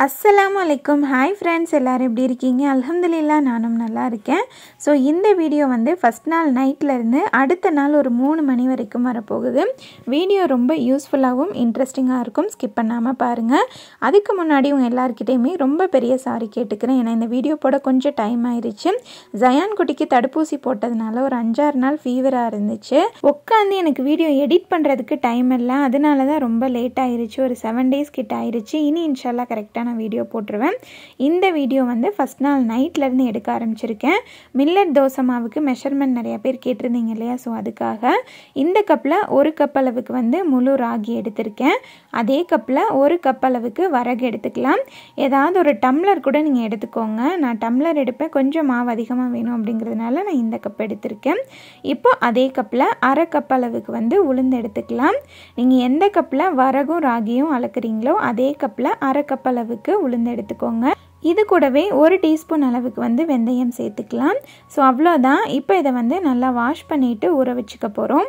அஸ்ஸலாமு அலைக்கும் hi friends எல்லோரும் எப்படி இருக்கீங்க அல்ஹம்துலில்லா நானும் நல்லா இருக்கேன் ஸோ இந்த வீடியோ வந்து ஃபஸ்ட் நாள் நைட்லேருந்து அடுத்த நாள் ஒரு மூணு மணி வரைக்கும் வரப்போகுது வீடியோ ரொம்ப யூஸ்ஃபுல்லாகவும் இன்ட்ரெஸ்டிங்காக இருக்கும் ஸ்கிப் பண்ணாமல் பாருங்கள் அதுக்கு முன்னாடி உங்கள் எல்லாருக்கிட்டேயுமே ரொம்ப பெரிய சாரி கேட்டுக்கிறேன் ஏன்னா இந்த வீடியோ போட கொஞ்சம் டைம் ஆயிடுச்சு ஜயான் குட்டிக்கு தடுப்பூசி போட்டதுனால ஒரு அஞ்சாறு நாள் ஃபீவராக இருந்துச்சு உட்காந்து எனக்கு வீடியோ எடிட் பண்ணுறதுக்கு டைம் இல்லை அதனால தான் ரொம்ப லேட் ஆயிருச்சு ஒரு செவன் டேஸ் கிட்ட ஆயிருச்சு இனி இன்ஷால்லா கரெக்டாக நான் வீடியோ போட்டுருவேன் இந்த வீடியோ வந்து ஃபஸ்ட் நாள் நைட்லேருந்து எடுக்க ஆரம்பிச்சிருக்கேன் மில்லட் தோசை மாவுக்கு மெஷர்மெண்ட் நிறைய பேர் கேட்டிருந்தீங்க இல்லையா ஸோ அதுக்காக இந்த கப்பில் ஒரு கப் அளவுக்கு வந்து முழு ராகி எடுத்திருக்கேன் அதே கப்பில் ஒரு கப் அளவுக்கு வரகு எடுத்துக்கலாம் ஏதாவது ஒரு டம்ளர் கூட நீங்கள் எடுத்துக்கோங்க நான் டம்ளர் எடுப்பேன் கொஞ்சம் மாவு அதிகமாக வேணும் அப்படிங்கிறதுனால நான் இந்த கப் எடுத்திருக்கேன் இப்போ அதே கப்பில் அரை கப் அளவுக்கு வந்து உளுந்து எடுத்துக்கலாம் நீங்கள் எந்த கப்பில் வரகும் ராகியும் அளக்குறீங்களோ அதே கப்பில் அரை கப் அளவுக்கு உளுந்து எடுத்துக்கோங்க இது கூடவே ஒரு டீஸ்பூன் அளவுக்கு வந்து வெந்தயம் சேர்த்துக்கலாம் ஸோ அவ்வளோதான் இப்போ இதை வந்து நல்லா வாஷ் பண்ணிவிட்டு ஊற வச்சுக்க போகிறோம்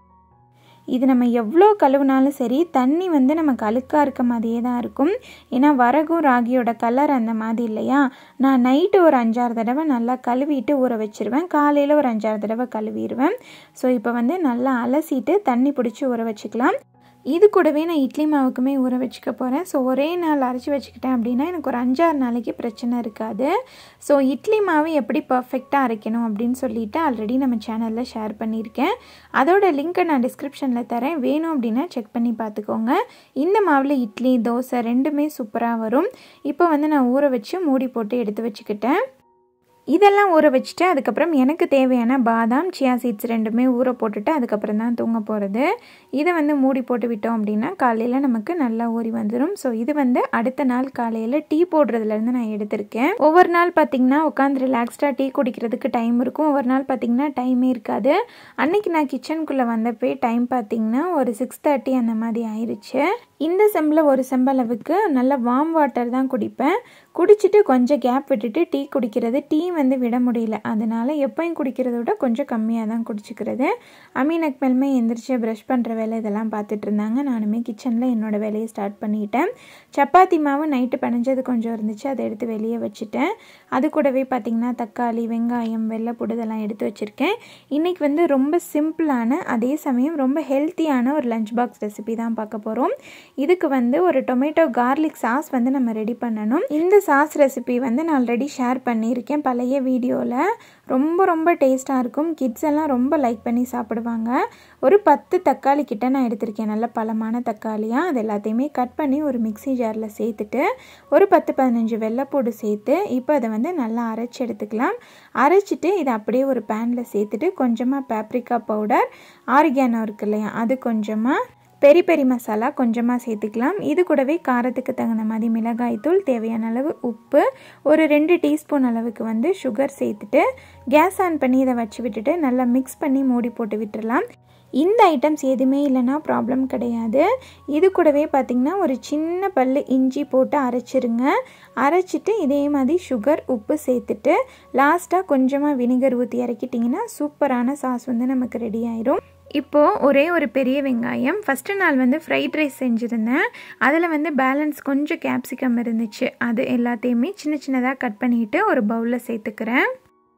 இது நம்ம எவ்வளோ கழுவுனாலும் சரி தண்ணி வந்து நமக்கு அழுக்காக இருக்க மாதிரியே தான் இருக்கும் ஏன்னா வரகும் ராகியோட கலர் அந்த மாதிரி இல்லையா நான் நைட்டு ஒரு அஞ்சாறு தடவை நல்லா கழுவிட்டு ஊற வச்சுருவேன் காலையில் ஒரு அஞ்சாறு தடவை கழுவிடுவேன் ஸோ இப்போ வந்து நல்லா அலசிட்டு தண்ணி பிடிச்சி ஊற வச்சுக்கலாம் இது கூடவே நான் இட்லி மாவுக்குமே ஊற வச்சுக்க போகிறேன் ஸோ ஒரே நாள் அரைச்சி வச்சுக்கிட்டேன் அப்படின்னா எனக்கு ஒரு அஞ்சாறு நாளைக்கு பிரச்சனை இருக்காது ஸோ இட்லி மாவு எப்படி பர்ஃபெக்டாக அரைக்கணும் அப்படின்னு சொல்லிட்டு ஆல்ரெடி நம்ம சேனலில் ஷேர் பண்ணியிருக்கேன் அதோட லிங்க்கை நான் டிஸ்கிரிப்ஷனில் தரேன் வேணும் அப்படின்னா செக் பண்ணி பார்த்துக்கோங்க இந்த மாவில் இட்லி தோசை ரெண்டுமே சூப்பராக வரும் இப்போ வந்து நான் ஊற வச்சு மூடி போட்டு எடுத்து வச்சுக்கிட்டேன் இதெல்லாம் ஊற வச்சுட்டு அதுக்கப்புறம் எனக்கு தேவையான பாதாம் சியா சீட்ஸ் ரெண்டுமே ஊற போட்டுட்டு அதுக்கப்புறம் தான் தூங்க போகிறது இதை வந்து மூடி போட்டு விட்டோம் அப்படின்னா காலையில் நமக்கு நல்லா ஊறி வந்துடும் ஸோ இது வந்து அடுத்த நாள் காலையில் டீ போடுறதுலேருந்து நான் எடுத்திருக்கேன் ஒவ்வொரு நாள் பார்த்திங்கன்னா உட்காந்து ரிலாக்ஸ்டாக டீ குடிக்கிறதுக்கு டைம் இருக்கும் ஒவ்வொரு நாள் பார்த்திங்கன்னா டைமே இருக்காது அன்னைக்கு நான் கிச்சனுக்குள்ளே வந்தப்போ டைம் பார்த்திங்கன்னா ஒரு சிக்ஸ் தேர்ட்டி அந்த மாதிரி ஆயிடுச்சு இந்த செம்பில் ஒரு செம்பளவுக்கு நல்ல வார்ம் வாட்டர் தான் குடிப்பேன் குடிச்சிட்டு கொஞ்சம் கேப் விட்டுட்டு டீ குடிக்கிறது டீ வந்து விட முடியல அதனால் எப்போயும் குடிக்கிறத விட கொஞ்சம் கம்மியாக தான் குடிச்சிக்கிறது அமீன் அக்மலுமே எந்திரிச்சு ப்ரஷ் பண்ணுற வேலை இதெல்லாம் பார்த்துட்டு இருந்தாங்க நானுமே கிச்சனில் என்னோடய வேலையை ஸ்டார்ட் பண்ணிட்டேன் சப்பாத்தி மாவு நைட்டு பிணைஞ்சது கொஞ்சம் இருந்துச்சு அதை எடுத்து வெளியே வச்சுட்டேன் அது கூடவே பார்த்திங்கன்னா தக்காளி வெங்காயம் வெள்ளைப்புடு இதெல்லாம் எடுத்து வச்சுருக்கேன் இன்றைக்கி வந்து ரொம்ப சிம்பிளான அதே சமயம் ரொம்ப ஹெல்த்தியான ஒரு லஞ்ச் பாக்ஸ் ரெசிபி தான் பார்க்க போகிறோம் இதுக்கு வந்து ஒரு டொமேட்டோ கார்லிக் சாஸ் வந்து நம்ம ரெடி பண்ணணும் இந்த சாஸ் ரெசிபி வந்து நான் ஆல்ரெடி ஷேர் பண்ணியிருக்கேன் பழைய வீடியோவில் ரொம்ப ரொம்ப டேஸ்ட்டாக இருக்கும் கிட்ஸ் எல்லாம் ரொம்ப லைக் பண்ணி சாப்பிடுவாங்க ஒரு பத்து தக்காளி கிட்ட நான் எடுத்திருக்கேன் நல்ல பழமான தக்காளியாக அது எல்லாத்தையுமே கட் பண்ணி ஒரு மிக்சி ஜாரில் சேர்த்துட்டு ஒரு பத்து பதினஞ்சு வெள்ளைப்பூடு சேர்த்து இப்போ அதை வந்து நல்லா அரைச்சி எடுத்துக்கலாம் அரைச்சிட்டு இதை அப்படியே ஒரு பேனில் சேர்த்துட்டு கொஞ்சமாக பேப்ரிக்கா பவுடர் ஆரிகானோ இருக்கு இல்லையா அது கொஞ்சமாக பெரி பெரி மசாலா கொஞ்சமாக சேர்த்துக்கலாம் இது கூடவே காரத்துக்கு தகுந்த மாதிரி மிளகாய்த்தூள் தேவையான அளவு உப்பு ஒரு ரெண்டு டீஸ்பூன் அளவுக்கு வந்து சுகர் சேர்த்துட்டு கேஸ் ஆன் பண்ணி இதை வச்சு விட்டுட்டு நல்லா மிக்ஸ் பண்ணி மூடி போட்டு விட்டுடலாம் இந்த ஐட்டம்ஸ் எதுவுமே இல்லைன்னா ப்ராப்ளம் கிடையாது இது கூடவே பார்த்திங்கன்னா ஒரு சின்ன பல் இஞ்சி போட்டு அரைச்சிருங்க அரைச்சிட்டு இதே மாதிரி சுகர் உப்பு சேர்த்துட்டு லாஸ்ட்டாக கொஞ்சமாக வினிகர் ஊற்றி இறக்கிட்டிங்கன்னா சூப்பரான சாஸ் வந்து நமக்கு ரெடி ஆயிரும் இப்போது ஒரே ஒரு பெரிய வெங்காயம் ஃபஸ்ட்டு நாள் வந்து ஃப்ரைட் ரைஸ் செஞ்சுருந்தேன் அதில் வந்து பேலன்ஸ் கொஞ்சம் கேப்சிகம் இருந்துச்சு அது எல்லாத்தையுமே சின்ன சின்னதாக கட் பண்ணிவிட்டு ஒரு பவுலில் சேர்த்துக்கிறேன்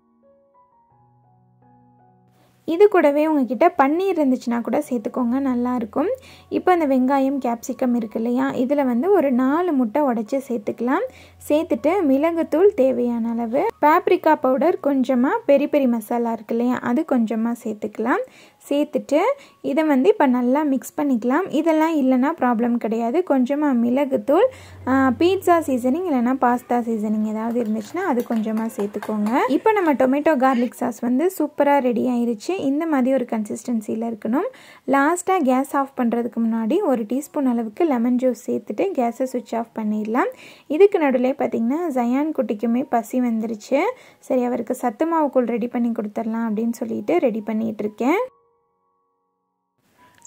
இது கூடவே உங்ககிட்ட பன்னீர் இருந்துச்சுன்னா கூட சேர்த்துக்கோங்க நல்லாயிருக்கும் இப்போ அந்த வெங்காயம் கேப்சிகம் இருக்கு இல்லையா இதில் வந்து ஒரு நாலு முட்டை உடச்சி சேர்த்துக்கலாம் சேர்த்துட்டு மிளகுத்தூள் தேவையான அளவு பேப்ரிக்கா பவுடர் கொஞ்சமாக பெரி பெரி மசாலா இருக்கு இல்லையா அது கொஞ்சமாக சேர்த்துக்கலாம் சேர்த்துட்டு இதை வந்து இப்போ நல்லா மிக்ஸ் பண்ணிக்கலாம் இதெல்லாம் இல்லைன்னா ப்ராப்ளம் கிடையாது கொஞ்சமாக மிளகுத்தூள் பீட்சா சீசனிங் இல்லைனா பாஸ்தா சீசனிங் ஏதாவது இருந்துச்சுன்னா அது கொஞ்சமாக சேர்த்துக்கோங்க இப்போ நம்ம டொமேட்டோ கார்லிக் சாஸ் வந்து சூப்பராக ரெடி ஆயிருச்சு இந்த மாதிரி ஒரு கன்சிஸ்டன்சியில் இருக்கணும் லாஸ்ட்டாக கேஸ் ஆஃப் பண்ணுறதுக்கு முன்னாடி ஒரு டீஸ்பூன் அளவுக்கு லெமன் ஜூஸ் சேர்த்துட்டு கேஸை சுவிட்ச் ஆஃப் பண்ணிடலாம் இதுக்கு நடுவில் பார்த்திங்கன்னா ஜயான் குட்டிக்குமே பசி வந்துருச்சு சரி அவருக்கு சத்து மாவுக்குள் ரெடி பண்ணி கொடுத்துடலாம் அப்படின்னு சொல்லிட்டு ரெடி பண்ணிகிட்டு இருக்கேன்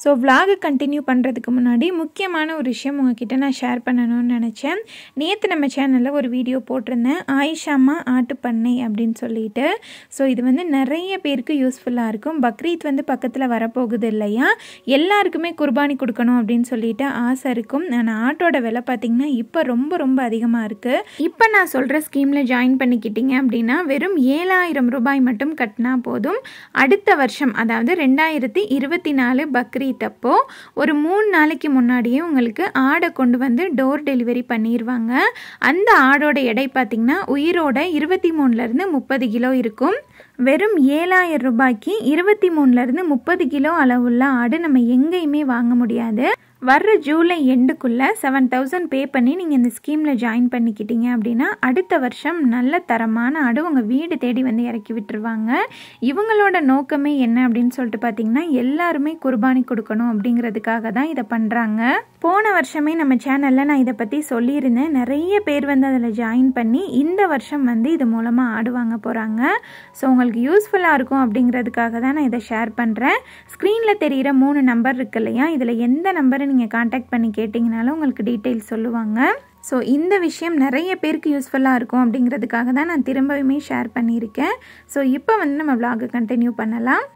ஸோ vlog கண்டினியூ பண்ணுறதுக்கு முன்னாடி முக்கியமான ஒரு விஷயம் உங்ககிட்ட நான் ஷேர் பண்ணணும்னு நினச்சேன் நேற்று நம்ம சேனலில் ஒரு வீடியோ போட்டிருந்தேன் ஆயிஷாமா ஆட்டு பண்ணை அப்படின்னு சொல்லிட்டு ஸோ இது வந்து நிறைய பேருக்கு யூஸ்ஃபுல்லாக இருக்கும் பக்ரீத் வந்து பக்கத்தில் வரப்போகுது இல்லையா எல்லாருக்குமே குர்பானி கொடுக்கணும் அப்படின்னு சொல்லிட்டு ஆசை இருக்கும் ஆனால் ஆட்டோட விலை பார்த்திங்கன்னா இப்போ ரொம்ப ரொம்ப அதிகமாக இருக்குது இப்போ நான் சொல்கிற ஸ்கீமில் ஜாயின் பண்ணிக்கிட்டீங்க அப்படின்னா வெறும் ஏழாயிரம் ரூபாய் மட்டும் கட்டினா போதும் அடுத்த வருஷம் அதாவது ரெண்டாயிரத்தி இருபத்தி நாலு பக்ரீத் அப்போ ஒரு மூணு நாளைக்கு முன்னாடியே உங்களுக்கு ஆடை கொண்டு வந்து டோர் டெலிவரி பண்ணிடுவாங்க அந்த ஆடோட எடை பார்த்திங்கன்னா உயிரோட இருபத்தி மூணுலேருந்து முப்பது கிலோ இருக்கும் வெறும் ஏழாயிரம் ரூபாய்க்கு இருபத்தி மூணுலேருந்து முப்பது கிலோ அளவுள்ள ஆடு நம்ம எங்கேயுமே வாங்க முடியாது வர்ற ஜூலை எண்டுக்குள்ளே செவன் தௌசண்ட் பே பண்ணி நீங்கள் இந்த ஸ்கீமில் ஜாயின் பண்ணிக்கிட்டீங்க அப்படின்னா அடுத்த வருஷம் நல்ல தரமான ஆடு உங்கள் வீடு தேடி வந்து இறக்கி விட்டுருவாங்க இவங்களோட நோக்கமே என்ன அப்படின்னு சொல்லிட்டு பார்த்தீங்கன்னா எல்லாருமே குர்பானி கொடுக்கணும் அப்படிங்கிறதுக்காக தான் இதை பண்ணுறாங்க போன வருஷமே நம்ம சேனலில் நான் இதை பற்றி சொல்லியிருந்தேன் நிறைய பேர் வந்து அதில் ஜாயின் பண்ணி இந்த வருஷம் வந்து இது மூலமாக ஆடு வாங்க போகிறாங்க ஸோ உங்களுக்கு யூஸ்ஃபுல்லாக இருக்கும் அப்படிங்கிறதுக்காக தான் நான் இதை ஷேர் பண்ணுறேன் ஸ்க்ரீனில் தெரிகிற மூணு நம்பர் இருக்கு இல்லையா இதில் எந்த நம்பரை நீங்கள் காண்டாக்ட் பண்ணி கேட்டிங்கனாலும் உங்களுக்கு டீட்டெயில்ஸ் சொல்லுவாங்க ஸோ இந்த விஷயம் நிறைய பேருக்கு யூஸ்ஃபுல்லாக இருக்கும் அப்படிங்கிறதுக்காக தான் நான் திரும்பவுமே ஷேர் பண்ணியிருக்கேன் ஸோ இப்போ வந்து நம்ம vlog கண்டினியூ பண்ணலாம்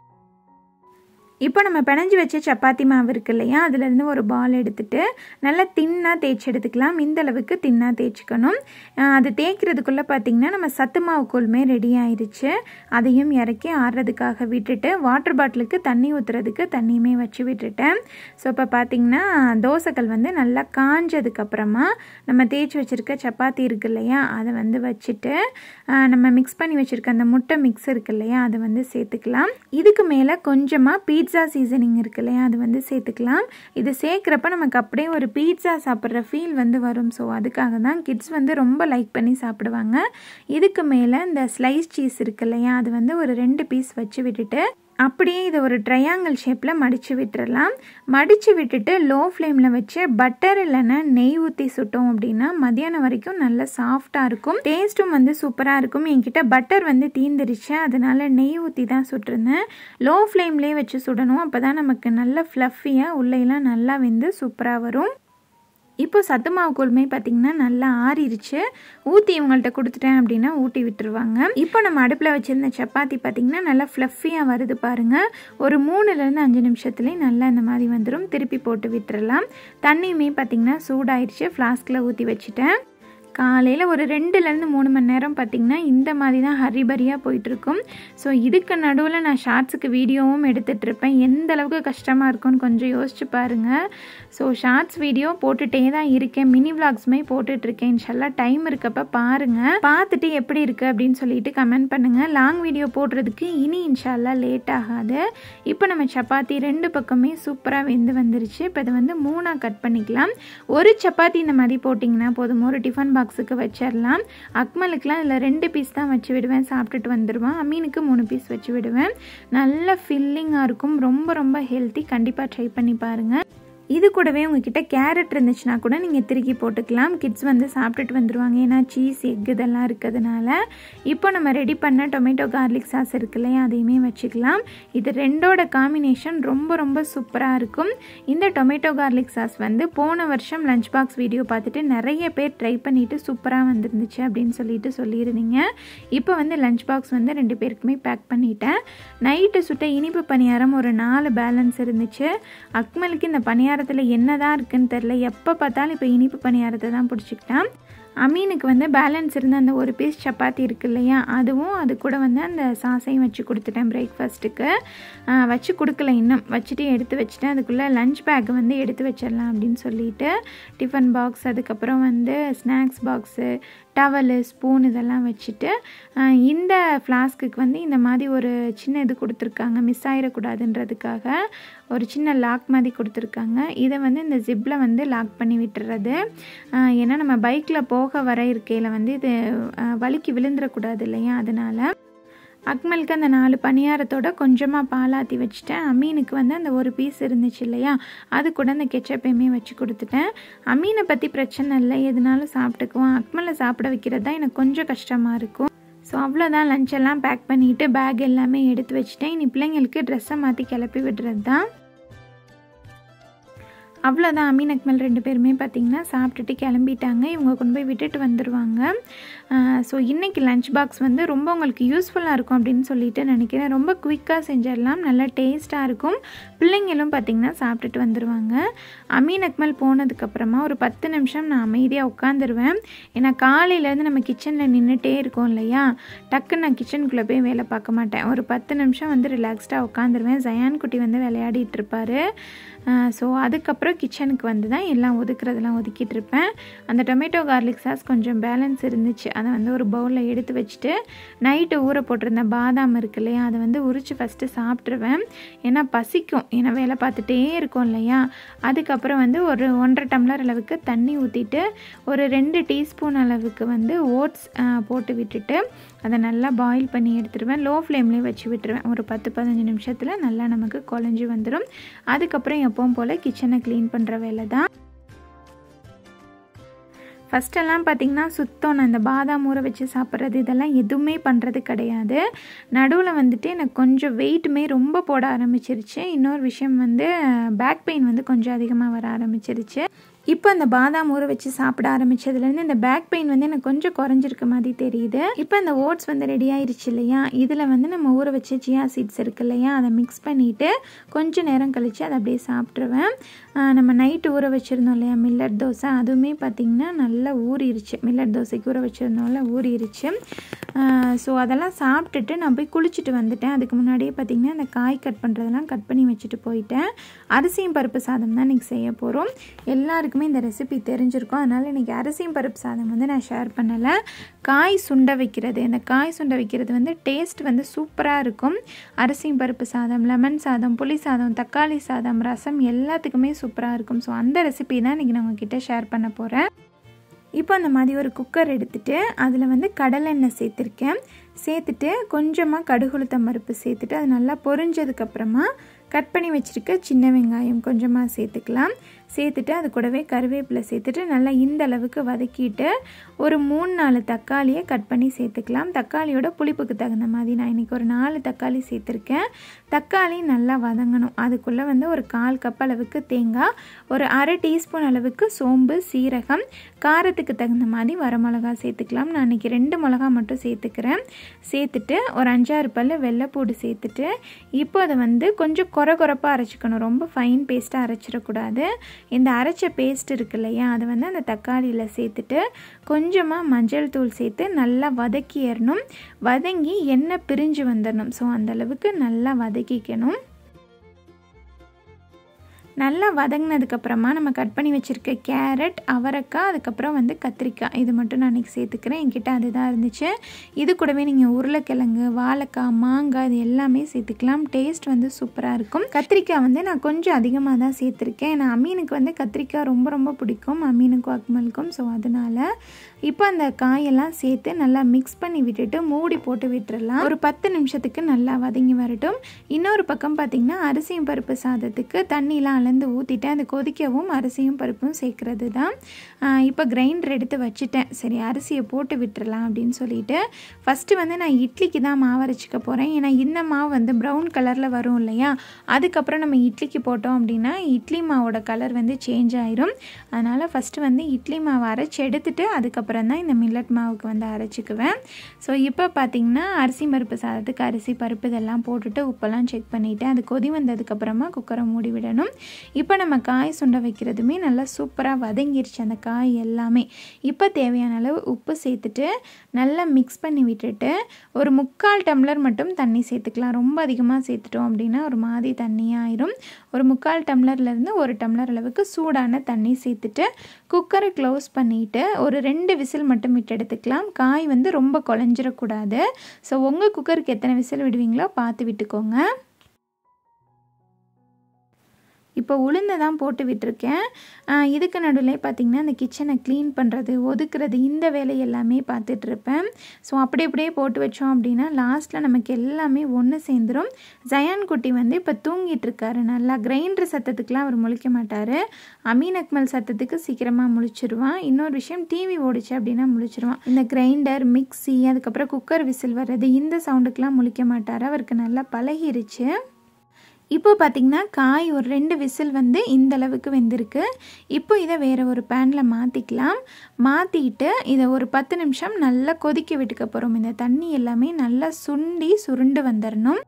இப்போ நம்ம பிணைஞ்சு வச்ச சப்பாத்தி மாவு இருக்கு இல்லையா அதுலேருந்து ஒரு பால் எடுத்துட்டு நல்லா தின்னாக தேய்ச்சி எடுத்துக்கலாம் இந்த அளவுக்கு தின்னாக தேய்ச்சிக்கணும் அஹ் அது தேய்க்கிறதுக்குள்ளே பார்த்திங்கன்னா நம்ம சத்து மாவு கூழ்மே ரெடி ஆயிடுச்சு அதையும் இறக்கி ஆறுறதுக்காக விட்டுட்டு வாட்டர் பாட்டிலுக்கு தண்ணி ஊற்றுறதுக்கு தண்ணியுமே வச்சு விட்டுட்டேன் ஸோ இப்போ பார்த்திங்கன்னா தோசைகள் வந்து நல்லா காஞ்சதுக்கப்புறமா நம்ம தேய்ச்சி வச்சுருக்க சப்பாத்தி இருக்கு இல்லையா அதை வந்து வச்சுட்டு அஹ் நம்ம மிக்ஸ் பண்ணி வச்சுருக்க அந்த முட்டை மிக்ஸ் இருக்கு இல்லையா அதை வந்து சேர்த்துக்கலாம் இதுக்கு மேலே கொஞ்சமாக பீட்சா சீசனிங் இருக்கு இல்லையா அது வந்து சேர்த்துக்கலாம் இது சேர்க்குறப்ப நமக்கு அப்படியே ஒரு பீட்சா சாப்பிட்ற ஃபீல் வந்து வரும் ஸோ அதுக்காக தான் கிட்ஸ் வந்து ரொம்ப லைக் பண்ணி சாப்பிடுவாங்க இதுக்கு மேலே இந்த ஸ்லைஸ் சீஸ் இருக்கு இல்லையா அது வந்து ஒரு ரெண்டு பீஸ் வச்சு விட்டுட்டு அப்படியே இதை ஒரு ட்ரையாங்கிள் ஷேப்பில் மடித்து விட்டுறலாம் மடித்து விட்டுட்டு லோ ஃப்ளேமில் வச்சு பட்டர் இல்லைன்னா நெய் ஊற்றி சுட்டோம் அப்படின்னா மதியானம் வரைக்கும் நல்ல சாஃப்டாக இருக்கும் டேஸ்ட்டும் வந்து சூப்பராக இருக்கும் என்கிட்ட பட்டர் வந்து தீந்துருச்சு அதனால நெய் ஊற்றி தான் சுட்டிருந்தேன் லோ ஃப்ளேம்லேயே வச்சு சுடணும் அப்போ தான் நமக்கு நல்ல ஃப்ளஃபியாக உள்ளேலாம் நல்லா வெந்து சூப்பராக வரும் இப்போ சத்து மாவு கூழ்மே பார்த்திங்கன்னா நல்லா ஆறிடுச்சு ஊற்றி இவங்கள்ட்ட கொடுத்துட்டேன் அப்படின்னா ஊட்டி விட்டுருவாங்க இப்போ நம்ம அடுப்பில் வச்சுருந்த சப்பாத்தி பார்த்திங்கன்னா நல்லா ஃப்ளஃபியாக வருது பாருங்கள் ஒரு மூணுலேருந்து அஞ்சு நிமிஷத்துலேயே நல்லா இந்த மாதிரி வந்துடும் திருப்பி போட்டு விட்டுறலாம் தண்ணியுமே பார்த்திங்கன்னா சூடாயிடுச்சு ஃப்ளாஸ்கில் ஊற்றி வச்சுட்டேன் காலையில் ஒரு ரெண்டுலேருந்து மூணு மணி நேரம் பார்த்திங்கன்னா இந்த மாதிரி தான் ஹரிபரியாக போயிட்டுருக்கும் ஸோ இதுக்கு நடுவில் நான் ஷார்ட்ஸுக்கு வீடியோவும் எடுத்துகிட்ருப்பேன் எந்த அளவுக்கு கஷ்டமாக இருக்கும்னு கொஞ்சம் யோசிச்சு பாருங்கள் ஸோ ஷார்ட்ஸ் வீடியோ போட்டுகிட்டே தான் இருக்கேன் மினி விளாக்ஸுமே போட்டுட்ருக்கேன் இன்ஷால்லா டைம் இருக்கப்ப பாருங்கள் பார்த்துட்டு எப்படி இருக்குது அப்படின்னு சொல்லிட்டு கமெண்ட் பண்ணுங்கள் லாங் வீடியோ போடுறதுக்கு இனி இன்ஷால்லா லேட் ஆகாது இப்போ நம்ம சப்பாத்தி ரெண்டு பக்கமே சூப்பராக வெந்து வந்துருச்சு இப்போ இதை வந்து மூணாக கட் பண்ணிக்கலாம் ஒரு சப்பாத்தி இந்த மாதிரி போட்டிங்கன்னா போதும் ஒரு டிஃபன் பாக்ஸுக்கு வச்சிடலாம் அக்மலுக்குலாம் இதில் ரெண்டு பீஸ் தான் வச்சு விடுவேன் சாப்பிட்டுட்டு வந்துடுவான் அமீனுக்கு மூணு பீஸ் வச்சு விடுவேன் நல்ல ஃபில்லிங்காக இருக்கும் ரொம்ப ரொம்ப ஹெல்த்தி கண்டிப்பாக ட்ரை பண்ணி பாருங்கள் இது கூடவே உங்ககிட்ட கேரட் இருந்துச்சுன்னா கூட நீங்கள் திருக்கி போட்டுக்கலாம் கிட்ஸ் வந்து சாப்பிட்டுட்டு வந்துடுவாங்க ஏன்னா சீஸ் எக் இதெல்லாம் இருக்கிறதுனால இப்போ நம்ம ரெடி பண்ண டொமேட்டோ கார்லிக் சாஸ் இருக்கு இல்லையா அதையுமே வச்சுக்கலாம் இது ரெண்டோட காம்பினேஷன் ரொம்ப ரொம்ப சூப்பராக இருக்கும் இந்த டொமேட்டோ கார்லிக் சாஸ் வந்து போன வருஷம் லஞ்ச் பாக்ஸ் வீடியோ பார்த்துட்டு நிறைய பேர் ட்ரை பண்ணிவிட்டு சூப்பராக வந்துருந்துச்சு அப்படின்னு சொல்லிட்டு சொல்லியிருந்தீங்க இப்போ வந்து லஞ்ச் பாக்ஸ் வந்து ரெண்டு பேருக்குமே பேக் பண்ணிட்டேன் நைட்டு சுட்ட இனிப்பு பணியாரம் ஒரு நாலு பேலன்ஸ் இருந்துச்சு அக்மலுக்கு இந்த பணியாரம் பணியாரத்தில் என்ன தான் இருக்குன்னு தெரில எப்போ பார்த்தாலும் இப்போ இனிப்பு பணியாரத்தை தான் பிடிச்சிக்கிட்டான் அமீனுக்கு வந்து பேலன்ஸ் இருந்த அந்த ஒரு பீஸ் சப்பாத்தி இருக்கு இல்லையா அதுவும் அது கூட வந்து அந்த சாஸையும் வச்சு கொடுத்துட்டேன் பிரேக்ஃபாஸ்ட்டுக்கு வச்சு கொடுக்கல இன்னும் வச்சுட்டு எடுத்து வச்சுட்டேன் அதுக்குள்ளே லஞ்ச் பேக் வந்து எடுத்து வச்சிடலாம் அப்படின்னு சொல்லிட்டு டிஃபன் பாக்ஸ் அதுக்கப்புறம் வந்து ஸ்நாக்ஸ் பாக்ஸு டவலு ஸ்பூன் இதெல்லாம் வச்சுட்டு இந்த ஃப்ளாஸ்க்குக்கு வந்து இந்த மாதிரி ஒரு சின்ன இது கொடுத்துருக்காங்க மிஸ் ஆகிடக்கூடாதுன்றதுக்காக ஒரு சின்ன லாக் மாதிரி கொடுத்துருக்காங்க இதை வந்து இந்த ஜிப்பில் வந்து லாக் பண்ணி விட்டுறது ஏன்னா நம்ம பைக்கில் போக வர இருக்கையில் வந்து இது வலிக்கு விழுந்துடக்கூடாது இல்லையா அதனால் அக்மலுக்கு அந்த நாலு பணியாரத்தோட கொஞ்சமாக பாலாத்தி வச்சுட்டேன் அமீனுக்கு வந்து அந்த ஒரு பீஸ் இருந்துச்சு இல்லையா அது கூட அந்த கெச்சப்பையுமே வச்சு கொடுத்துட்டேன் அமீனை பற்றி பிரச்சனை இல்லை எதுனாலும் சாப்பிட்டுக்குவோம் அக்மலை சாப்பிட வைக்கிறது தான் எனக்கு கொஞ்சம் கஷ்டமாக இருக்கும் ஸோ அவ்வளோதான் லஞ்ச் எல்லாம் பேக் பண்ணிவிட்டு பேக் எல்லாமே எடுத்து வச்சுட்டேன் இனி பிள்ளைங்களுக்கு ட்ரெஸ்ஸை மாற்றி கிளப்பி விடுறது தான் அவ்வளோதான் அமீன் அக்மல் ரெண்டு பேருமே பார்த்திங்கன்னா சாப்பிட்டுட்டு கிளம்பிட்டாங்க இவங்க கொண்டு போய் விட்டுட்டு வந்துடுவாங்க ஸோ இன்றைக்கி லஞ்ச் பாக்ஸ் வந்து ரொம்ப உங்களுக்கு யூஸ்ஃபுல்லாக இருக்கும் அப்படின்னு சொல்லிட்டு நினைக்கிறேன் ரொம்ப குயிக்காக செஞ்சிடலாம் நல்லா டேஸ்ட்டாக இருக்கும் பிள்ளைங்களும் பார்த்திங்கன்னா சாப்பிட்டுட்டு வந்துடுவாங்க அமீன் அக்மல் போனதுக்கப்புறமா ஒரு பத்து நிமிஷம் நான் அமைதியாக உட்காந்துருவேன் ஏன்னா காலையிலேருந்து நம்ம கிச்சனில் நின்றுட்டே இருக்கோம் இல்லையா டக்குன்னு நான் கிச்சனுக்குள்ளே போய் வேலை பார்க்க மாட்டேன் ஒரு பத்து நிமிஷம் வந்து ரிலாக்ஸ்டாக உட்காந்துருவேன் ஜயான் குட்டி வந்து விளையாடிட்டு இருப்பார் ஸோ அதுக்கப்புறம் கிச்சனுக்கு வந்து தான் எல்லாம் ஒதுக்குறதெல்லாம் ஒதுக்கிட்டு இருப்பேன் அந்த டொமேட்டோ கார்லிக் சாஸ் கொஞ்சம் பேலன்ஸ் இருந்துச்சு அதை வந்து ஒரு பவுலில் எடுத்து வச்சுட்டு நைட்டு ஊற போட்டிருந்த பாதாம் இருக்கு இல்லையா அதை வந்து உரித்து ஃபஸ்ட்டு சாப்பிட்ருவேன் ஏன்னா பசிக்கும் ஏன்னா வேலை பார்த்துட்டே இருக்கும் இல்லையா அதுக்கப்புறம் வந்து ஒரு ஒன்றரை டம்ளர் அளவுக்கு தண்ணி ஊற்றிட்டு ஒரு ரெண்டு டீஸ்பூன் அளவுக்கு வந்து ஓட்ஸ் போட்டு விட்டுட்டு அதை நல்லா பாயில் பண்ணி எடுத்துருவேன் லோ ஃப்ளேம்லேயே வச்சு விட்டுருவேன் ஒரு பத்து பதினஞ்சு நிமிஷத்தில் நல்லா நமக்கு குழஞ்சி வந்துடும் அதுக்கப்புறம் எப்பவும் போல் கிச்சனை க்ளீன் பண்ணுற வேலை தான் ஃபஸ்ட்டெல்லாம் பார்த்திங்கன்னா சுத்தம் நான் இந்த பாதாம் ஊற வச்சு சாப்பிட்றது இதெல்லாம் எதுவுமே பண்ணுறது கிடையாது நடுவில் வந்துட்டு எனக்கு கொஞ்சம் வெயிட்டுமே ரொம்ப போட ஆரம்பிச்சிருச்சு இன்னொரு விஷயம் வந்து பேக் பெயின் வந்து கொஞ்சம் அதிகமாக வர ஆரம்பிச்சிருச்சு இப்போ அந்த பாதாம் ஊற வச்சு சாப்பிட ஆரம்பித்ததுலேருந்து இந்த பேக் பெயின் வந்து எனக்கு கொஞ்சம் குறைஞ்சிருக்க மாதிரி தெரியுது இப்போ அந்த ஓட்ஸ் வந்து ரெடி ஆயிடுச்சு இல்லையா இதில் வந்து நம்ம ஊற வச்ச சியா சீட்ஸ் இருக்கு இல்லையா அதை மிக்ஸ் பண்ணிவிட்டு கொஞ்சம் நேரம் கழித்து அதை அப்படியே சாப்பிட்ருவேன் நம்ம நைட்டு ஊற வச்சுருந்தோம் இல்லையா மில்லட் தோசை அதுவுமே பார்த்திங்கன்னா நல்லா ஊறிடுச்சு மில்லட் தோசைக்கு ஊற வச்சுருந்தோம்ல ஊறிடுச்சு ஸோ அதெல்லாம் சாப்பிட்டுட்டு நான் போய் குளிச்சுட்டு வந்துட்டேன் அதுக்கு முன்னாடியே பார்த்திங்கன்னா அந்த காய் கட் பண்ணுறதெல்லாம் கட் பண்ணி வச்சுட்டு போயிட்டேன் அரிசியும் பருப்பு சாதம் தான் இன்றைக்கி செய்ய போகிறோம் எல்லாருக்குமே இந்த ரெசிபி தெரிஞ்சிருக்கும் அதனால் இன்றைக்கி அரிசியும் பருப்பு சாதம் வந்து நான் ஷேர் பண்ணலை காய் சுண்ட வைக்கிறது இந்த காய் சுண்ட வைக்கிறது வந்து டேஸ்ட் வந்து சூப்பராக இருக்கும் அரிசியும் பருப்பு சாதம் லெமன் சாதம் புளி சாதம் தக்காளி சாதம் ரசம் எல்லாத்துக்குமே சூப்பராக இருக்கும் ஸோ அந்த ரெசிபி தான் இன்றைக்கி நான் உங்ககிட்ட ஷேர் பண்ண போகிறேன் இப்போ அந்த மாதிரி ஒரு குக்கர் எடுத்துகிட்டு அதில் வந்து கடலெண்ணெய் சேர்த்துருக்கேன் சேர்த்துட்டு கொஞ்சமாக கடுகுளுத்தம் பருப்பு சேர்த்துட்டு அது நல்லா பொரிஞ்சதுக்கப்புறமா கட் பண்ணி வச்சுருக்க சின்ன வெங்காயம் கொஞ்சமாக சேர்த்துக்கலாம் சேர்த்துட்டு அது கூடவே கருவேப்பிலை சேர்த்துட்டு நல்லா இந்த அளவுக்கு வதக்கிட்டு ஒரு மூணு நாலு தக்காளியை கட் பண்ணி சேர்த்துக்கலாம் தக்காளியோட புளிப்புக்கு தகுந்த மாதிரி நான் இன்றைக்கி ஒரு நாலு தக்காளி சேர்த்துருக்கேன் தக்காளி நல்லா வதங்கணும் அதுக்குள்ளே வந்து ஒரு கால் கப் அளவுக்கு தேங்காய் ஒரு அரை டீஸ்பூன் அளவுக்கு சோம்பு சீரகம் காரத்துக்கு தகுந்த மாதிரி வரமிளகா சேர்த்துக்கலாம் நான் இன்றைக்கி ரெண்டு மிளகா மட்டும் சேர்த்துக்கிறேன் சேர்த்துட்டு ஒரு அஞ்சாறு பல் வெள்ளைப்பூடு சேர்த்துட்டு இப்போ அதை வந்து கொஞ்சம் குறை குறைப்பாக அரைச்சிக்கணும் ரொம்ப ஃபைன் பேஸ்ட்டாக அரைச்சிடக்கூடாது இந்த அரைச்ச பேஸ்ட் இருக்கு இல்லையா அதை வந்து அந்த தக்காளியில் சேர்த்துட்டு கொஞ்சமாக மஞ்சள் தூள் சேர்த்து நல்லா வதக்கிடணும் வதங்கி எண்ணெய் பிரிஞ்சு வந்துடணும் ஸோ அந்தளவுக்கு நல்லா வதக்கிக்கணும் நல்லா வதங்கினதுக்கப்புறமா நம்ம கட் பண்ணி வச்சுருக்க கேரட் அவரைக்காய் அதுக்கப்புறம் வந்து கத்திரிக்காய் இது மட்டும் நான் இன்றைக்கி சேர்த்துக்கிறேன் என்கிட்ட அதுதான் இருந்துச்சு இது கூடவே நீங்கள் உருளைக்கிழங்கு வாழைக்காய் மாங்காய் இது எல்லாமே சேர்த்துக்கலாம் டேஸ்ட் வந்து சூப்பராக இருக்கும் கத்திரிக்காய் வந்து நான் கொஞ்சம் அதிகமாக தான் சேர்த்துருக்கேன் ஏன்னா அமீனுக்கு வந்து கத்திரிக்காய் ரொம்ப ரொம்ப பிடிக்கும் அமீனுக்கும் அக்மலுக்கும் ஸோ அதனால் இப்போ அந்த காயெல்லாம் சேர்த்து நல்லா மிக்ஸ் பண்ணி விட்டுட்டு மூடி போட்டு விட்டுறலாம் ஒரு பத்து நிமிஷத்துக்கு நல்லா வதங்கி வரட்டும் இன்னொரு பக்கம் பார்த்திங்கன்னா அரிசியும் பருப்பு சாதத்துக்கு தண்ணிலாம் அளந்து ஊற்றிட்டு அது கொதிக்கவும் அரிசியும் பருப்பும் சேர்க்குறது தான் இப்போ கிரைண்டர் எடுத்து வச்சுட்டேன் சரி அரிசியை போட்டு விட்டுறலாம் அப்படின்னு சொல்லிட்டு ஃபஸ்ட்டு வந்து நான் இட்லிக்கு தான் மாவு அரைச்சிக்க போகிறேன் ஏன்னா இந்த மாவு வந்து ப்ரௌன் கலரில் வரும் இல்லையா அதுக்கப்புறம் நம்ம இட்லிக்கு போட்டோம் அப்படின்னா இட்லி மாவோட கலர் வந்து சேஞ்ச் ஆயிரும் அதனால் ஃபஸ்ட்டு வந்து இட்லி மாவு அரைச்சி எடுத்துட்டு அதுக்கப்புறம் தான் இந்த மில்லட் மாவுக்கு வந்து அரைச்சிக்குவேன் ஸோ இப்போ பார்த்திங்கன்னா அரிசி பருப்பு சாதத்துக்கு அரிசி பருப்பு இதெல்லாம் போட்டுட்டு உப்பெல்லாம் செக் பண்ணிவிட்டு அது கொதி வந்ததுக்கப்புறமா குக்கரை மூடி விடணும் இப்போ நம்ம காய் சுண்ட வைக்கிறதுமே நல்லா சூப்பராக வதங்கிருச்சு அந்த காய் எல்லாமே இப்போ தேவையான அளவு உப்பு சேர்த்துட்டு நல்லா மிக்ஸ் பண்ணி விட்டுட்டு ஒரு முக்கால் டம்ளர் மட்டும் தண்ணி சேர்த்துக்கலாம் ரொம்ப அதிகமாக சேர்த்துட்டோம் அப்படின்னா ஒரு மாதிரி தண்ணியாயிரும் ஒரு முக்கால் டம்ளர்லேருந்து ஒரு டம்ளர் அளவுக்கு சூடான தண்ணி சேர்த்துட்டு குக்கரை க்ளோஸ் பண்ணிவிட்டு ஒரு ரெண்டு விசில் மட்டும் விட்டு எடுத்துக்கலாம் காய் வந்து ரொம்ப குழஞ்சிடக்கூடாது ஸோ உங்கள் குக்கருக்கு எத்தனை விசில் விடுவீங்களோ பார்த்து விட்டுக்கோங்க இப்போ உளுந்தை தான் போட்டு விட்டுருக்கேன் இதுக்கு நடுவில் பார்த்திங்கன்னா இந்த கிச்சனை க்ளீன் பண்ணுறது ஒதுக்குறது இந்த வேலை எல்லாமே பார்த்துட்ருப்பேன் ஸோ அப்படி அப்படியே போட்டு வச்சோம் அப்படின்னா லாஸ்ட்டில் நமக்கு எல்லாமே ஒன்று சேர்ந்துடும் ஜயான் குட்டி வந்து இப்போ தூங்கிட்டு இருக்காரு நல்லா கிரைண்டர் சத்தத்துக்குலாம் அவர் முழிக்க மாட்டார் அமீன் அக்மல் சத்தத்துக்கு சீக்கிரமாக முழிச்சிருவான் இன்னொரு விஷயம் டிவி ஓடிச்சு அப்படின்னா முழிச்சிருவான் இந்த கிரைண்டர் மிக்சி அதுக்கப்புறம் குக்கர் விசில் வர்றது இந்த சவுண்டுக்கெலாம் முழிக்க மாட்டார் அவருக்கு நல்லா பழகிருச்சு இப்போ பார்த்திங்கன்னா காய் ஒரு ரெண்டு விசில் வந்து இந்த அளவுக்கு வெந்திருக்கு இப்போ இதை வேறு ஒரு பேனில் மாற்றிக்கலாம் மாற்றிட்டு இதை ஒரு பத்து நிமிஷம் நல்லா கொதிக்க விட்டுக்க போகிறோம் இந்த தண்ணி எல்லாமே நல்லா சுண்டி சுருண்டு வந்துடணும்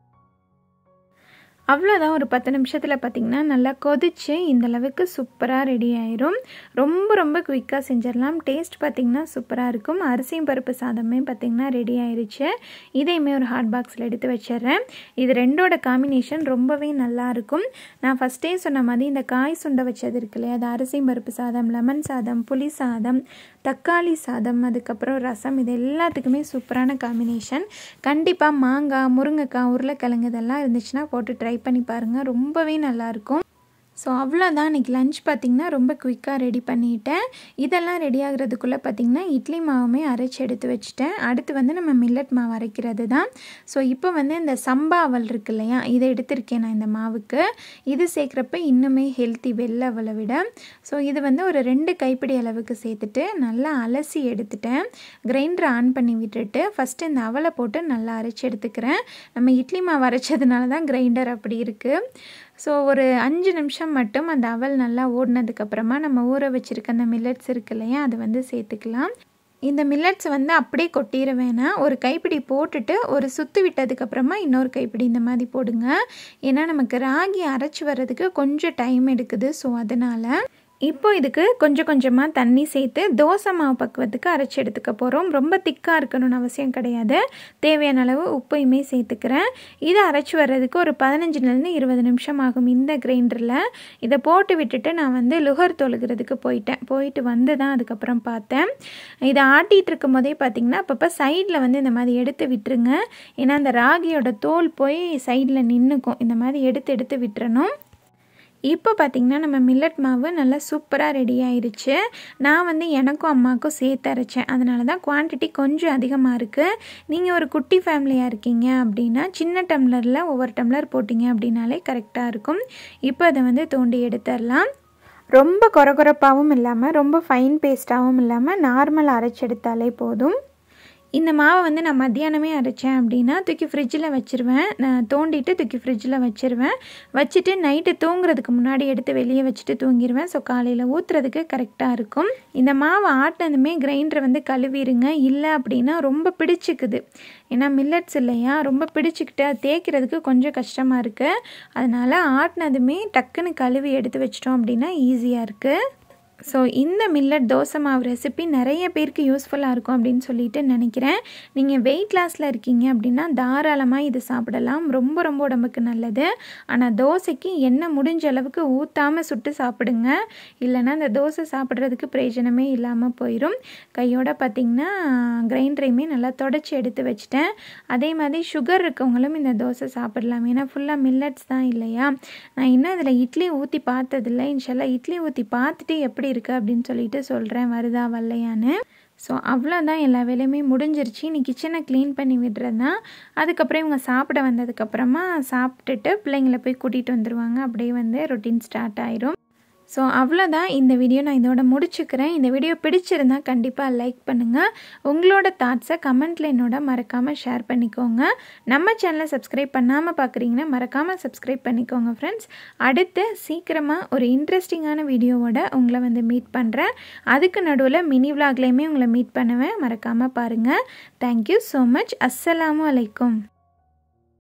அவ்வளோதான் ஒரு பத்து நிமிஷத்தில் பார்த்திங்கன்னா நல்லா கொதித்து இந்த அளவுக்கு சூப்பராக ரெடி ஆயிரும் ரொம்ப ரொம்ப குயிக்காக செஞ்சிடலாம் டேஸ்ட் பார்த்திங்கன்னா சூப்பராக இருக்கும் அரிசியும் பருப்பு சாதமே பார்த்திங்கன்னா ரெடி ஆயிடுச்சு இதையுமே ஒரு ஹாட் பாக்ஸில் எடுத்து வச்சிடுறேன் இது ரெண்டோட காம்பினேஷன் ரொம்பவே நல்லாயிருக்கும் நான் ஃபஸ்ட்டே சொன்ன மாதிரி இந்த காய் சுண்டை வச்சது இருக்கு இல்லையா அது அரிசியும் பருப்பு சாதம் லெமன் சாதம் புளி சாதம் தக்காளி சாதம் அதுக்கப்புறம் ரசம் இது எல்லாத்துக்குமே சூப்பரான காம்பினேஷன் கண்டிப்பாக மாங்காய் முருங்கைக்காய் உருளைக்கிழங்கு இதெல்லாம் இருந்துச்சுன்னா போட்டு ட்ரை பண்ணி பாருங்கள் ரொம்பவே நல்லாயிருக்கும் ஸோ அவ்வளோதான் இன்றைக்கி லஞ்ச் பார்த்திங்கன்னா ரொம்ப குயிக்காக ரெடி பண்ணிட்டேன் இதெல்லாம் ரெடி ஆகிறதுக்குள்ளே பார்த்திங்கன்னா இட்லி மாவுமே அரைச்சி எடுத்து வச்சுட்டேன் அடுத்து வந்து நம்ம மில்லட் மாவு அரைக்கிறது தான் ஸோ இப்போ வந்து இந்த சம்பா அவல் இருக்கு இல்லையா இதை எடுத்திருக்கேன் நான் இந்த மாவுக்கு இது சேர்க்குறப்ப இன்னுமே ஹெல்த்தி வெள்ளை அவலை விட ஸோ இது வந்து ஒரு ரெண்டு கைப்பிடி அளவுக்கு சேர்த்துட்டு நல்லா அலசி எடுத்துட்டேன் கிரைண்டரை ஆன் பண்ணி விட்டுட்டு ஃபஸ்ட்டு இந்த அவலை போட்டு நல்லா அரைச்சி எடுத்துக்கிறேன் நம்ம இட்லி மாவு அரைச்சதுனால தான் கிரைண்டர் அப்படி இருக்குது ஸோ ஒரு அஞ்சு நிமிஷம் மட்டும் அந்த அவல் நல்லா ஓடினதுக்கப்புறமா நம்ம ஊற வச்சுருக்க அந்த மில்லட்ஸ் இருக்கு இல்லையா அது வந்து சேர்த்துக்கலாம் இந்த மில்லட்ஸ் வந்து அப்படியே கொட்டிட வேணாம் ஒரு கைப்பிடி போட்டுட்டு ஒரு சுற்று விட்டதுக்கப்புறமா இன்னொரு கைப்பிடி இந்த மாதிரி போடுங்க ஏன்னா நமக்கு ராகி அரைச்சி வர்றதுக்கு கொஞ்சம் டைம் எடுக்குது ஸோ அதனால் இப்போ இதுக்கு கொஞ்சம் கொஞ்சமாக தண்ணி சேர்த்து தோசை மாவு பக்குவத்துக்கு அரைச்சி எடுத்துக்க போகிறோம் ரொம்ப திக்காக இருக்கணும்னு அவசியம் கிடையாது தேவையான அளவு உப்பையுமே சேர்த்துக்கிறேன் இதை அரைச்சி வர்றதுக்கு ஒரு பதினஞ்சுலேருந்து இருபது நிமிஷம் ஆகும் இந்த கிரைண்டரில் இதை போட்டு விட்டுட்டு நான் வந்து லுகர் தொழுகிறதுக்கு போயிட்டேன் போயிட்டு வந்து தான் அதுக்கப்புறம் பார்த்தேன் இதை ஆட்டிகிட்டு இருக்கும் போதே பார்த்திங்கன்னா அப்பப்போ சைடில் வந்து இந்த மாதிரி எடுத்து விட்டுருங்க ஏன்னா அந்த ராகியோட தோல் போய் சைடில் நின்றுக்கும் இந்த மாதிரி எடுத்து எடுத்து விட்டுறணும் இப்போ பார்த்திங்கன்னா நம்ம மில்லட் மாவு நல்லா சூப்பராக ரெடி ஆயிடுச்சு நான் வந்து எனக்கும் அம்மாவுக்கும் சேர்த்து அரைச்சேன் அதனால தான் குவான்டிட்டி கொஞ்சம் அதிகமாக இருக்குது நீங்கள் ஒரு குட்டி ஃபேமிலியாக இருக்கீங்க அப்படின்னா சின்ன டம்ளரில் ஒவ்வொரு டம்ளர் போட்டிங்க அப்படின்னாலே கரெக்டாக இருக்கும் இப்போ அதை வந்து தோண்டி எடுத்துடலாம் ரொம்ப கொரகொரப்பாகவும் இல்லாமல் ரொம்ப ஃபைன் பேஸ்ட்டாகவும் இல்லாமல் நார்மல் அரைச்சி எடுத்தாலே போதும் இந்த மாவை வந்து நான் மத்தியானமே அரைச்சேன் அப்படின்னா தூக்கி ஃப்ரிட்ஜில் வச்சுருவேன் நான் தோண்டிட்டு தூக்கி ஃப்ரிட்ஜில் வச்சுருவேன் வச்சுட்டு நைட்டு தூங்குறதுக்கு முன்னாடி எடுத்து வெளியே வச்சுட்டு தூங்கிடுவேன் ஸோ காலையில் ஊற்றுறதுக்கு கரெக்டாக இருக்கும் இந்த மாவை ஆட்டினதுமே கிரைண்டரை வந்து கழுவிடுங்க இல்லை அப்படின்னா ரொம்ப பிடிச்சிக்குது ஏன்னா மில்லட்ஸ் இல்லையா ரொம்ப பிடிச்சிக்கிட்டு அது தேய்க்கிறதுக்கு கொஞ்சம் கஷ்டமாக இருக்குது அதனால் ஆட்டினதுமே டக்குன்னு கழுவி எடுத்து வச்சிட்டோம் அப்படின்னா ஈஸியாக இருக்குது ஸோ இந்த மில்லட் தோசை மாவு ரெசிபி நிறைய பேருக்கு யூஸ்ஃபுல்லாக இருக்கும் அப்படின்னு சொல்லிட்டு நினைக்கிறேன் நீங்கள் வெயிட் லாஸில் இருக்கீங்க அப்படின்னா தாராளமாக இது சாப்பிடலாம் ரொம்ப ரொம்ப உடம்புக்கு நல்லது ஆனால் தோசைக்கு எண்ணெய் முடிஞ்ச அளவுக்கு ஊற்றாமல் சுட்டு சாப்பிடுங்க இல்லைன்னா அந்த தோசை சாப்பிட்றதுக்கு பிரயோஜனமே இல்லாமல் போயிடும் கையோட பார்த்திங்கன்னா கிரைண்டரையுமே நல்லா தொடச்சி எடுத்து வச்சுட்டேன் அதே மாதிரி சுகர் இருக்கவங்களும் இந்த தோசை சாப்பிடலாம் ஏன்னா ஃபுல்லாக மில்லட்ஸ் தான் இல்லையா நான் இன்னும் இதில் இட்லி ஊற்றி பார்த்ததில்லை இன்ஷால்லா இட்லி ஊற்றி பார்த்துட்டு எப்படி இருக்குது அப்படின்னு சொல்லிட்டு சொல்கிறேன் வருதா வரலையான்னு ஸோ அவ்வளோதான் எல்லா வேலையுமே முடிஞ்சிருச்சு நீ கிச்சனை க்ளீன் பண்ணி விடுறது தான் அதுக்கப்புறம் இவங்க சாப்பிட வந்ததுக்கப்புறமா சாப்பிட்டுட்டு பிள்ளைங்கள போய் கூட்டிகிட்டு வந்துடுவாங்க அப்படியே வந்து ரொட்டீன் ஸ்டார்ட் ஆயிரும் ஸோ அவ்வளோதான் இந்த வீடியோ நான் இதோட முடிச்சுக்கிறேன் இந்த வீடியோ பிடிச்சிருந்தா கண்டிப்பாக லைக் பண்ணுங்கள் உங்களோட தாட்ஸை கமெண்ட்டில் என்னோட மறக்காமல் ஷேர் பண்ணிக்கோங்க நம்ம சேனலை சப்ஸ்கிரைப் பண்ணாமல் பார்க்குறீங்கன்னா மறக்காமல் சப்ஸ்கிரைப் பண்ணிக்கோங்க ஃப்ரெண்ட்ஸ் அடுத்து சீக்கிரமாக ஒரு இன்ட்ரெஸ்டிங்கான வீடியோவோட உங்களை வந்து மீட் பண்ணுறேன் அதுக்கு நடுவில் மினி விலாக்லேயுமே உங்களை மீட் பண்ணுவேன் மறக்காமல் பாருங்கள் தேங்க்யூ ஸோ மச் அஸ்ஸலாமு அலைக்கும்